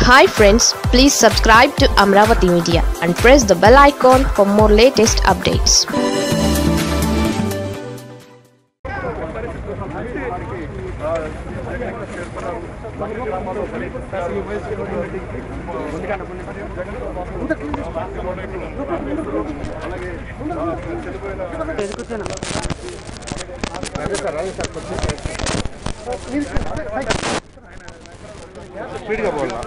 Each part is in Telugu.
Hi friends please subscribe to Amaravati media and press the bell icon for more latest updates స్పీడ్గా పోవాలా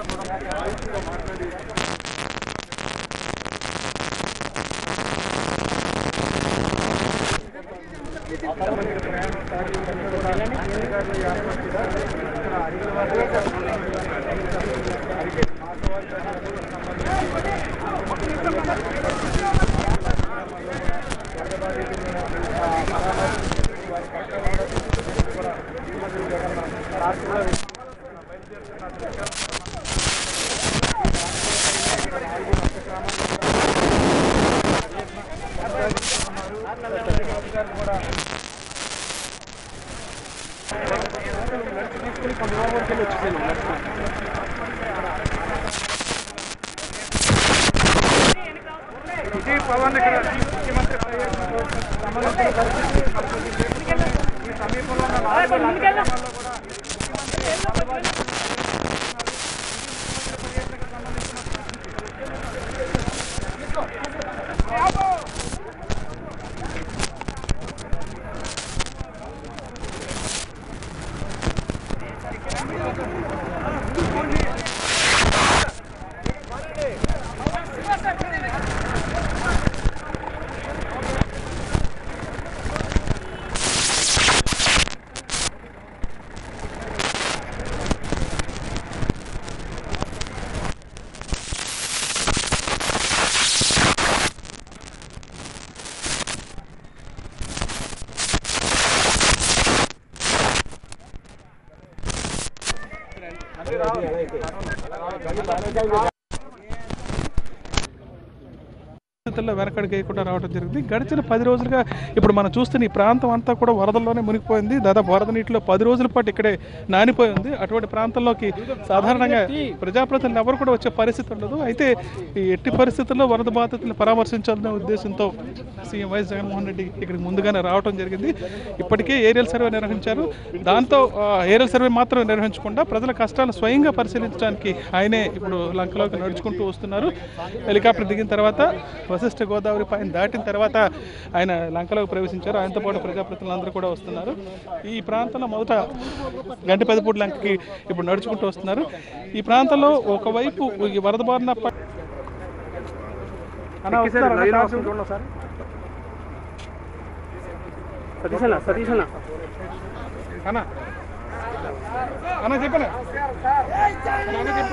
ఇది పవన్ ఇక్కడ ముఖ్యమంత్రి పర్యటనకు సంబంధించిన పరిస్థితి ఈ సమీపంలో ఉన్న నాలుగు లాంటి గ్రామాల్లో కూడా పరిస్థితుల్లో వెనకడికి వేయకుండా రావడం జరిగింది గడిచిన పది రోజులుగా ఇప్పుడు మనం చూస్తున్న ఈ ప్రాంతం అంతా కూడా వరదల్లోనే మునిగిపోయింది దాదాపు వరద నీటిలో పది రోజుల పాటు ఇక్కడే నానిపోయి ఉంది అటువంటి ప్రాంతంలోకి సాధారణంగా ప్రజాప్రతినిధులు ఎవరు కూడా వచ్చే పరిస్థితి ఉండదు అయితే ఈ ఎట్టి పరిస్థితుల్లో వరద బాధితులను పరామర్శించాలనే ఉద్దేశంతో సీఎం వైఎస్ జగన్మోహన్ రెడ్డి ఇక్కడికి ముందుగానే రావడం జరిగింది ఇప్పటికే ఏరియల్ సర్వే నిర్వహించారు దాంతో ఆ, ఏరియల్ సర్వే మాత్రం నిర్వహించకుండా ప్రజల కష్టాలను స్వయంగా పరిశీలించడానికి ఆయనే ఇప్పుడు లంకలోకి నడుచుకుంటూ వస్తున్నారు హెలికాప్టర్ దిగిన తర్వాత వశిష్ఠ గోదావరి పైన దాటిన తర్వాత ఆయన లంకలోకి ప్రవేశించారు ఆయనతో పాటు ప్రజాప్రతినిధులందరూ కూడా వస్తున్నారు ఈ ప్రాంతంలో మొదట గంటి పెదపూడి లంకకి ఇప్పుడు నడుచుకుంటూ వస్తున్నారు ఈ ప్రాంతంలో ఒకవైపు ఈ వరద బారిన ప- అన్న, వస్తున్నారా? అన్న, కారు చూడండి ఒకసారి. సతీష్ అన్న సతీష్ అన్న అన్న అన్న చెప్పనా అన్న చెప్పు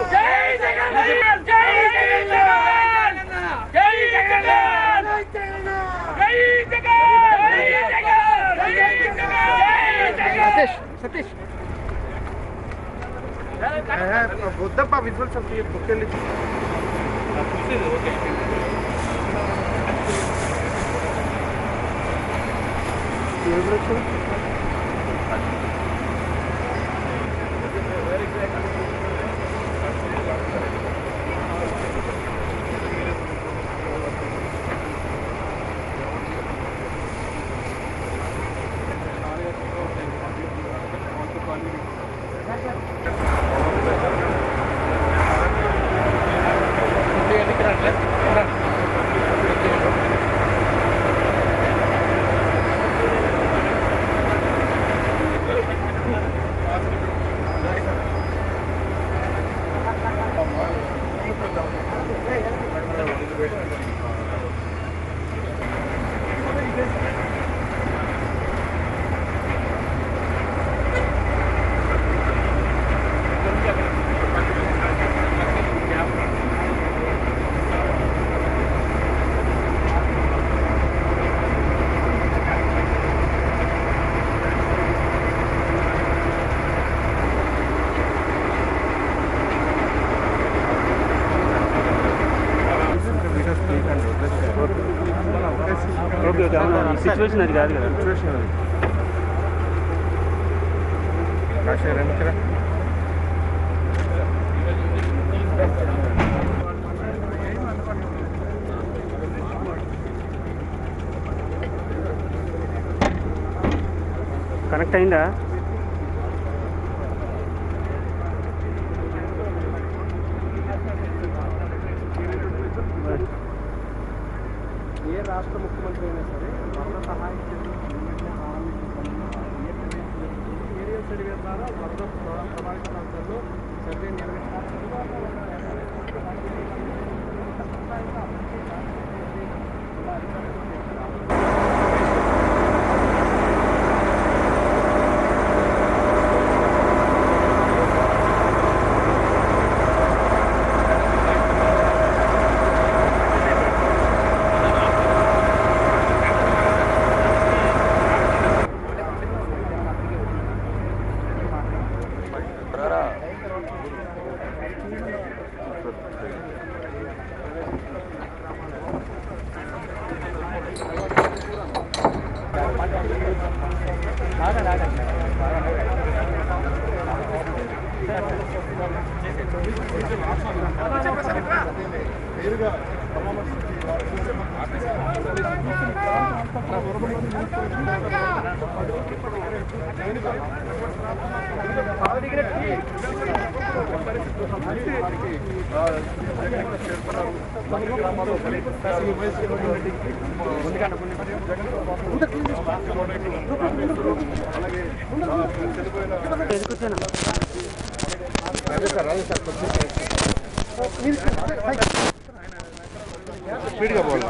సతీష్ వద్దప్ప విజువల్స్ బుక్ వెళ్ళి ఓకే ఓకే అవును ఈ సిచ్యువేషన్ అది కాదు కదా సిచ్యువేషన్ అది కాశీ రండి ఇక్కడ కనెక్ట్ అయిందా ఏ రాష్ట్ర ముఖ్యమంత్రి అయినా సరే వరద సహాయ చర్యలు ఇమ్మీడియట్గా ప్రారంభించాలి ఏ ప్రదేశం ఏరియల్ సర్వే ద్వారా వరద ప్ర- ప్రభావిత ప్రాంతాల్లో సర్వే స్పీడ్గా పోవాలా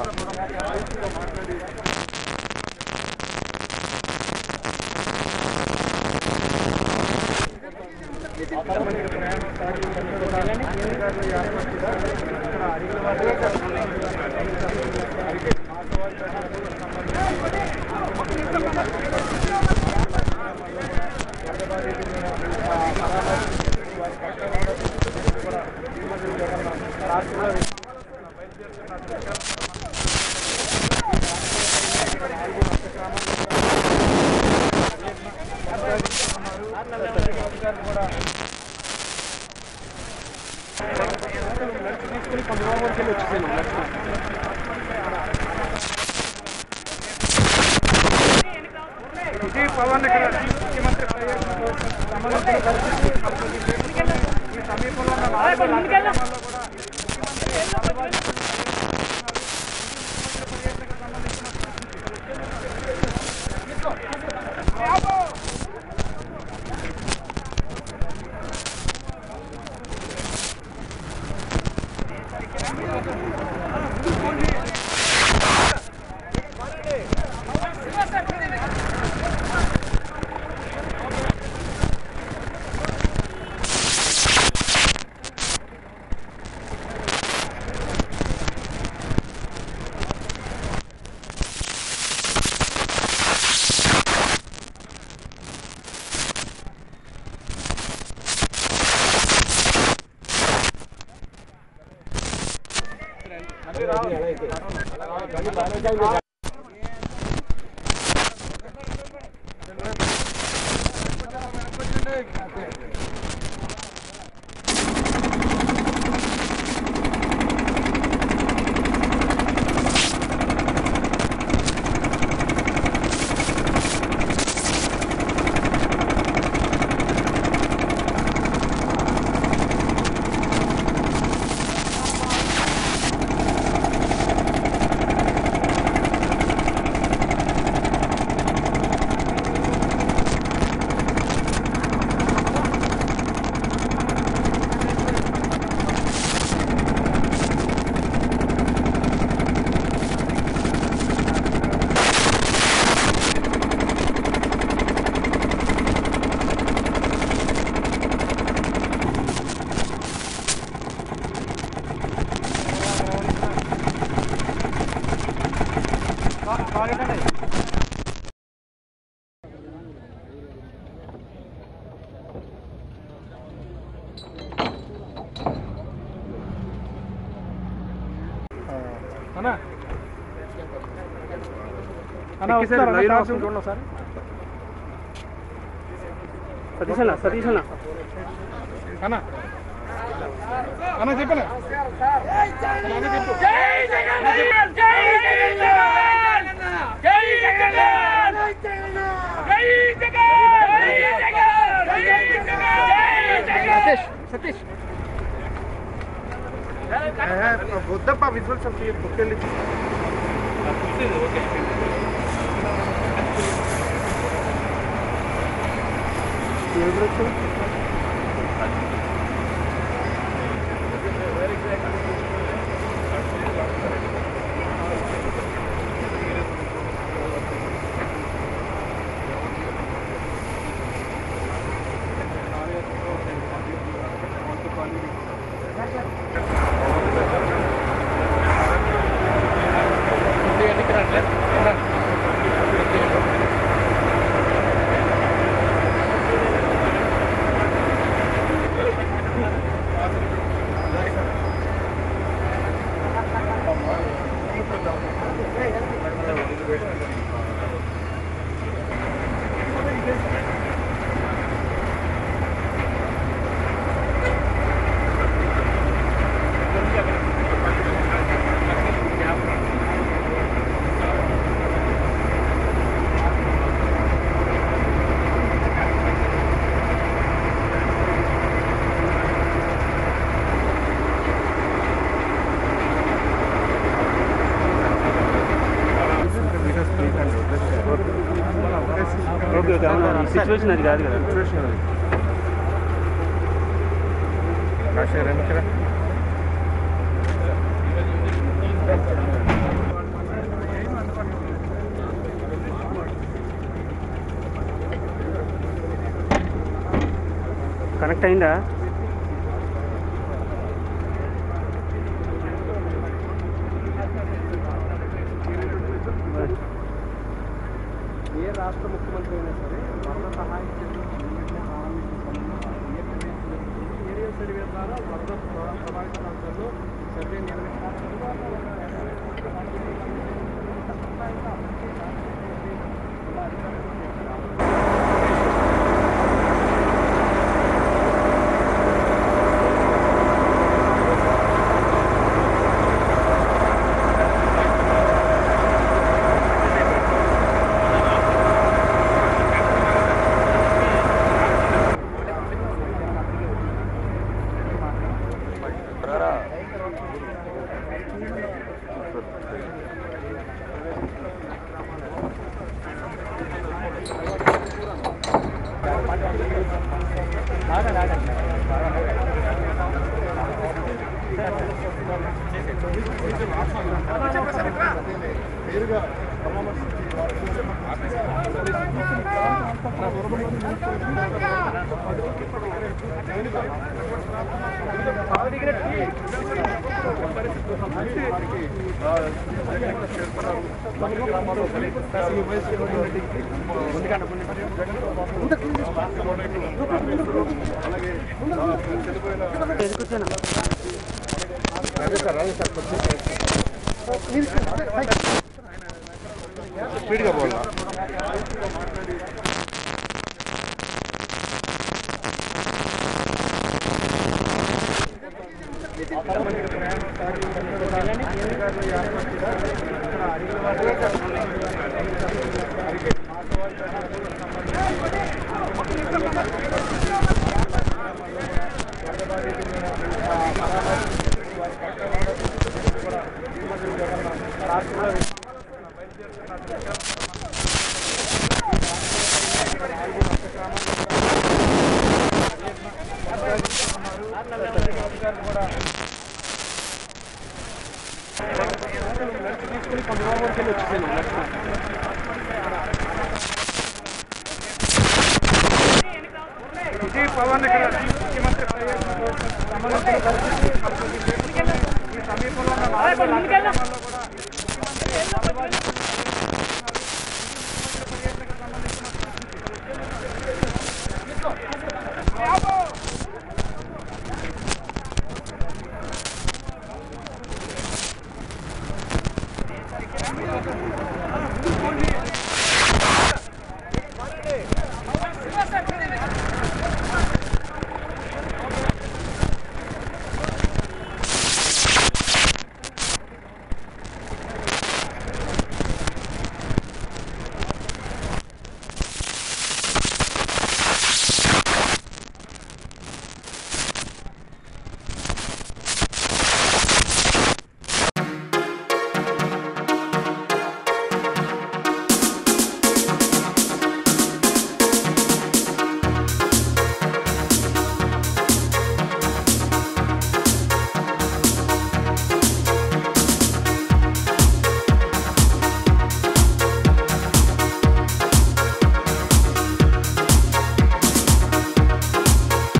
ఇది పవన్ ఇక్కడ ముఖ్యమంత్రి పర్యటనకు సంబంధించిన పరిస్థితి ఈ సమీపంలో ఉన్న నాలుగు లాంటి గ్రామాల్లో కూడా ముఖ్యమంత్రి వరద బాధితులను పర్యటనకు సంబంధించిన అన్నా అన్నా ఎక్కిసారు, వస్తున్నారా లైన్ కార్ వస్తుంది చూడండి ఒకసారి సతీష్ అన్న సతీష్ అన్న అన్నా అన్న చెప్పనా అన్న చెప్పు సతీష్ వద్దప్ప విజువల్స్ బుక్కెళ్ళి ఓకే ఓకే అవునా ఈ సిచ్యువేషన్ అది కాదు కదా కాశీ ఇక్కడ కనెక్ట్ అయిందా ఏ రాష్ట్ర ముఖ్యమంత్రి అయినా సరే వరద సహాయ చర్యలు వెంటనే ప్రారంభించిన ఏరియల్ సర్వే ద్వారా వరద ప్ర- ప్రభావిత ప్రాంతాల్లో సర్వే స్పీడ్గా పోవాలా ఇది పవన్ ఇక్కడ ముఖ్యమంత్రి పర్యటనకు సంబంధించిన పరిస్థితి పరిశోధించి ఈ సమీపంలో ఉన్న నాలుగు గ్రామాల్లో కూడా